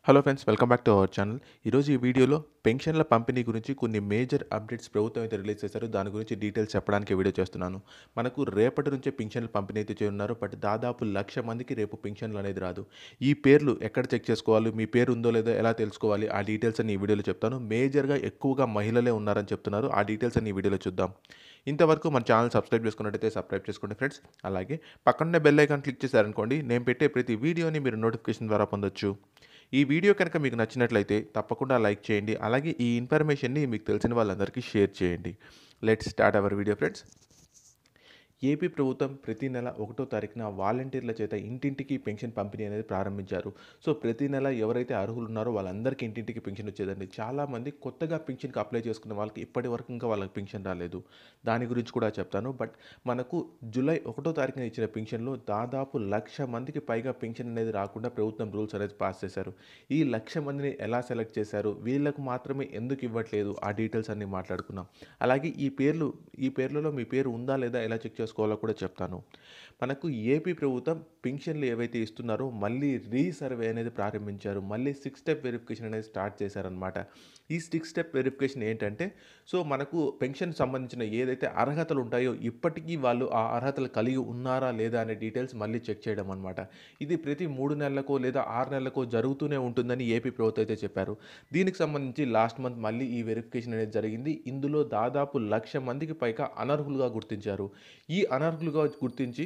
hello friends welcome back to our channel ఈరోజు ఈ వీడియోలో పెన్షన్ల పంపిణీ గురించి కొన్ని మేజర్ అప్డేట్స్ ప్రభుత్వం అయితే రిలీజ్ చేశారు దాని గురించి డీటెయిల్స్ చెప్పడానికి వీడియో చేస్తున్నాను మనకు రేపటి నుంచే పెన్షన్ల పంపిణీ అయితే చేయనున్నారు బట్ దాదాపు లక్ష మందికి రేపు పెన్షన్లు అనేది రాదు ఈ పేర్లు ఎక్కడ చెక్ చేసుకోవాలి మీ పేరు ఉందో లేదో ఎలా తెలుసుకోవాలి ఆ డీటెయిల్స్ అని ఈ వీడియోలో చెప్తాను మేజర్గా ఎక్కువగా మహిళలే ఉన్నారని చెప్తున్నారు ఆ డీటెయిల్స్ అని ఈ వీడియోలో చూద్దాం ఇంతవరకు మన ఛానల్ సబ్స్క్రైబ్ చేసుకున్నట్టయితే సబ్స్క్రైబ్ చేసుకోండి ఫ్రెండ్స్ అలాగే పక్కనే బెల్ ఐకాన్ క్లిక్ చేశారనుకోండి నేను పెట్టే ప్రతి వీడియోని మీరు నోటిఫికేషన్ ద్వారా పొందొచ్చు ఈ వీడియో కనుక మీకు నచ్చినట్లయితే తప్పకుండా లైక్ చేయండి అలాగే ఈ ఇన్ఫర్మేషన్ని మీకు తెలిసిన వాళ్ళందరికీ షేర్ చేయండి let start our video friends AP ప్రభుత్వం ప్రతి నెల ఒకటో తారీఖున వాలంటీర్ల చేత ఇంటింటికి పెన్షన్ పంపిణీ అనేది ప్రారంభించారు సో ప్రతి నెల ఎవరైతే అర్హులు ఉన్నారో వాళ్ళందరికీ ఇంటింటికి పెన్షన్ వచ్చేదండి చాలామంది కొత్తగా పెన్షన్కి అప్లై చేసుకున్న వాళ్ళకి ఇప్పటి వరకు ఇంకా వాళ్ళకి పెన్షన్ రాలేదు దాని గురించి కూడా చెప్తాను బట్ మనకు జూలై ఒకటో తారీఖున ఇచ్చిన పెన్షన్లో దాదాపు లక్ష మందికి పైగా పెన్షన్ అనేది రాకుండా ప్రభుత్వం రూల్స్ అనేది పాస్ చేశారు ఈ లక్ష మందిని ఎలా సెలెక్ట్ చేశారు వీళ్ళకు మాత్రమే ఎందుకు ఇవ్వట్లేదు ఆ డీటెయిల్స్ అన్ని మాట్లాడుకున్నాం అలాగే ఈ పేర్లు ఈ పేర్లలో మీ పేరు ఉందా లేదా ఎలా చెక్ చేసుకోవాలో కూడా చెప్తాను మనకు ఏపీ ప్రభుత్వం పెన్షన్లు ఏవైతే ఇస్తున్నారో మళ్ళీ రీసర్వే అనేది ప్రారంభించారు మళ్ళీ సిక్స్ స్టెప్ వెరిఫికేషన్ అనేది స్టార్ట్ చేశారనమాట ఈ సిక్స్ స్టెప్ వెరిఫికేషన్ ఏంటంటే సో మనకు పెన్షన్ సంబంధించిన ఏదైతే అర్హతలు ఉంటాయో ఇప్పటికీ వాళ్ళు ఆ అర్హతలు కలిగి ఉన్నారా లేదా అనే డీటెయిల్స్ మళ్ళీ చెక్ చేయడం అనమాట ఇది ప్రతి మూడు నెలలకో లేదా ఆరు నెలలకో జరుగుతూనే ఉంటుందని ఏపీ ప్రభుత్వం అయితే చెప్పారు దీనికి సంబంధించి లాస్ట్ మంత్ మళ్ళీ ఈ వెరిఫికేషన్ అనేది జరిగింది ఇందులో దాదాపు లక్ష మందికి పైగా అనర్హులుగా గుర్తించారు ఈ అనర్హులుగా గుర్తించి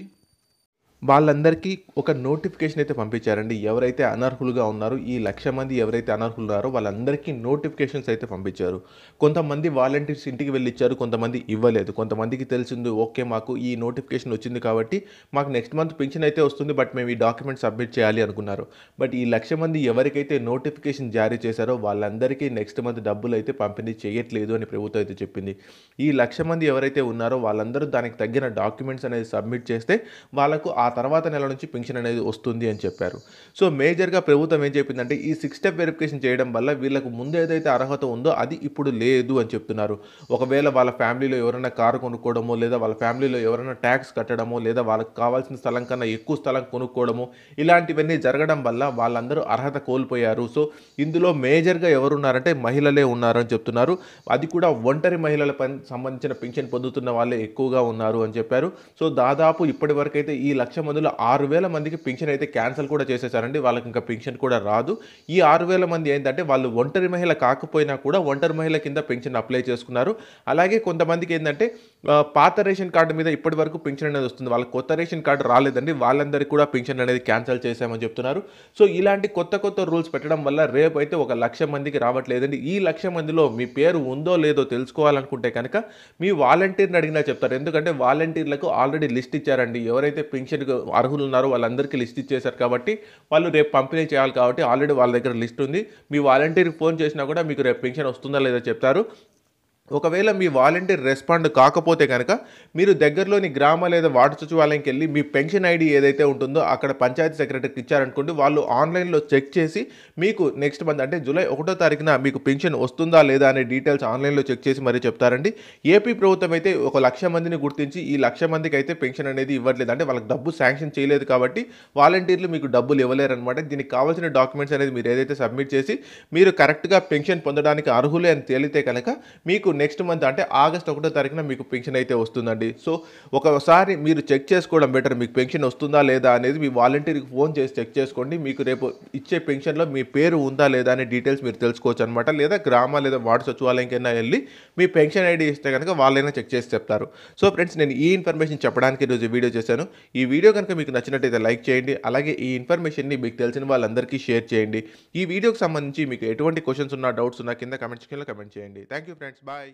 వాళ్ళందరికీ ఒక నోటిఫికేషన్ అయితే పంపించారండి ఎవరైతే అనర్హులుగా ఉన్నారో ఈ లక్ష మంది ఎవరైతే అనర్హులు ఉన్నారో వాళ్ళందరికీ నోటిఫికేషన్స్ అయితే పంపించారు కొంతమంది వాలంటీర్స్ ఇంటికి వెళ్ళి ఇచ్చారు కొంతమంది ఇవ్వలేదు కొంతమందికి తెలిసింది ఓకే మాకు ఈ నోటిఫికేషన్ వచ్చింది కాబట్టి మాకు నెక్స్ట్ మంత్ పెన్షన్ అయితే వస్తుంది బట్ మేము ఈ డాక్యుమెంట్ సబ్మిట్ చేయాలి అనుకున్నారు బట్ ఈ లక్ష మంది ఎవరికైతే నోటిఫికేషన్ జారీ చేశారో వాళ్ళందరికీ నెక్స్ట్ మంత్ డబ్బులు అయితే పంపిణీ చేయట్లేదు అని ప్రభుత్వం అయితే చెప్పింది ఈ లక్ష మంది ఎవరైతే ఉన్నారో వాళ్ళందరూ దానికి తగ్గిన డాక్యుమెంట్స్ అనేది సబ్మిట్ చేస్తే వాళ్ళకు ఆ తర్వాత నెల నుంచి పెన్షన్ అనేది వస్తుంది అని చెప్పారు సో మేజర్గా ప్రభుత్వం ఏం చెప్పిందంటే ఈ సిక్స్ స్టెప్ వెరిఫికేషన్ చేయడం వల్ల వీళ్ళకు ముందు ఏదైతే అర్హత ఉందో అది ఇప్పుడు లేదు అని చెప్తున్నారు ఒకవేళ వాళ్ళ ఫ్యామిలీలో ఎవరైనా కారు కొనుక్కోవడమో లేదా వాళ్ళ ఫ్యామిలీలో ఎవరైనా ట్యాక్స్ కట్టడమో లేదా వాళ్ళకి కావాల్సిన స్థలం కన్నా ఎక్కువ స్థలం కొనుక్కోవడము ఇలాంటివన్నీ జరగడం వల్ల వాళ్ళందరూ అర్హత కోల్పోయారు సో ఇందులో మేజర్గా ఎవరున్నారంటే మహిళలే ఉన్నారని చెప్తున్నారు అది కూడా ఒంటరి మహిళల పని సంబంధించిన పెన్షన్ పొందుతున్న వాళ్ళే ఎక్కువగా ఉన్నారు అని చెప్పారు సో దాదాపు ఇప్పటి వరకు అయితే ఈ లక్ష మందిలో ఆరు వేల మందికి పెన్షన్ అయితే క్యాన్సిల్ కూడా చేసేసారండి వాళ్ళకి ఇంకా పెన్షన్ కూడా రాదు ఈ ఆరు వేల మంది ఏంటంటే వాళ్ళు ఒంటరి మహిళ కాకపోయినా కూడా ఒంటరి మహిళ కింద పెన్షన్ అప్లై చేసుకున్నారు అలాగే కొంతమందికి ఏంటంటే ఆ, పాత రేషన్ కార్డు మీద ఇప్పటి వరకు పెన్షన్ అనేది వస్తుంది వాళ్ళకి కొత్త రేషన్ కార్డు రాలేదండి వాళ్ళందరికీ కూడా పెన్షన్ అనేది క్యాన్సిల్ చేశామని చెప్తున్నారు సో ఇలాంటి కొత్త కొత్త రూల్స్ పెట్టడం వల్ల రేపు అయితే ఒక లక్ష మందికి రావట్లేదండి ఈ లక్ష మందిలో మీ పేరు ఉందో లేదో తెలుసుకోవాలనుకుంటే కనుక మీ వాలంటీర్ని అడిగినా చెప్తారు ఎందుకంటే వాలంటీర్లకు ఆల్రెడీ లిస్ట్ ఇచ్చారండి ఎవరైతే పెన్షన్కి అర్హులు ఉన్నారో వాళ్ళందరికీ లిస్ట్ ఇచ్చేశారు కాబట్టి వాళ్ళు రేపు పంపిణీ చేయాలి కాబట్టి ఆల్రెడీ వాళ్ళ దగ్గర లిస్ట్ ఉంది మీ వాలంటీర్కి ఫోన్ చేసినా కూడా మీకు రేపు పెన్షన్ వస్తుందా లేదా చెప్తారు ఒకవేళ మీ వాలంటీర్ రెస్పాండ్ కాకపోతే కనుక మీరు దగ్గరలోని గ్రామ లేదా వార్డు సచివాలయంకి వెళ్ళి మీ పెన్షన్ ఐడి ఏదైతే ఉంటుందో అక్కడ పంచాయతీ సెక్రటరీకి ఇచ్చారనుకోండి వాళ్ళు ఆన్లైన్లో చెక్ చేసి మీకు నెక్స్ట్ మంత్ అంటే జూలై ఒకటో తారీఖున మీకు పెన్షన్ వస్తుందా లేదా అనే డీటెయిల్స్ ఆన్లైన్లో చెక్ చేసి మరీ చెప్తారండి ఏపీ ప్రభుత్వం అయితే ఒక లక్ష మందిని గుర్తించి ఈ లక్ష మందికి అయితే పెన్షన్ అనేది ఇవ్వట్లేదు అంటే వాళ్ళకి డబ్బు శాంక్షన్ చేయలేదు కాబట్టి వాలంటీర్లు మీకు డబ్బులు ఇవ్వలేరు అనమాట దీనికి కావాల్సిన డాక్యుమెంట్స్ అనేది మీరు ఏదైతే సబ్మిట్ చేసి మీరు కరెక్ట్గా పెన్షన్ పొందడానికి అర్హులే అని తేలితే కనుక మీకు నెక్స్ట్ మంత్ అంటే ఆగస్ట్ ఒకటో తారీఖున మీకు పెన్షన్ అయితే వస్తుందండి సో ఒకసారి మీరు చెక్ చేసుకోవడం బెటర్ మీకు పెన్షన్ వస్తుందా లేదా అనేది మీ వాలంటీర్కి ఫోన్ చేసి చెక్ చేసుకోండి మీకు రేపు ఇచ్చే పెన్షన్లో మీ పేరు ఉందా లేదా అనే డీటెయిల్స్ మీరు తెలుసుకోవచ్చు అనమాట లేదా గ్రామ లేదా వార్డు సచివాలయంకైనా వెళ్ళి మీ పెన్షన్ ఐడి ఇస్తే కనుక వాళ్ళైనా చెక్ చేసి చెప్తారు సో ఫ్రెండ్స్ నేను ఈ ఇన్ఫర్మేషన్ చెప్పడానికి ఈరోజు వీడియో చేశాను ఈ వీడియో కనుక మీకు నచ్చినట్టయితే లైక్ చేయండి అలాగే ఈ ఇన్ఫర్మేషన్ని మీకు తెలిసిన వాళ్ళందరికీ షేర్ చేయండి ఈ వీడియోకి సంబంధించి మీకు ఎటువంటి క్వశ్చన్స్ ఉన్నా డౌట్స్ ఉన్నా కింద కమెంట్ సెక్షన్లో కమెంట్ చేయండి థ్యాంక్ యూ ఫ్రెండ్స్ బాయ్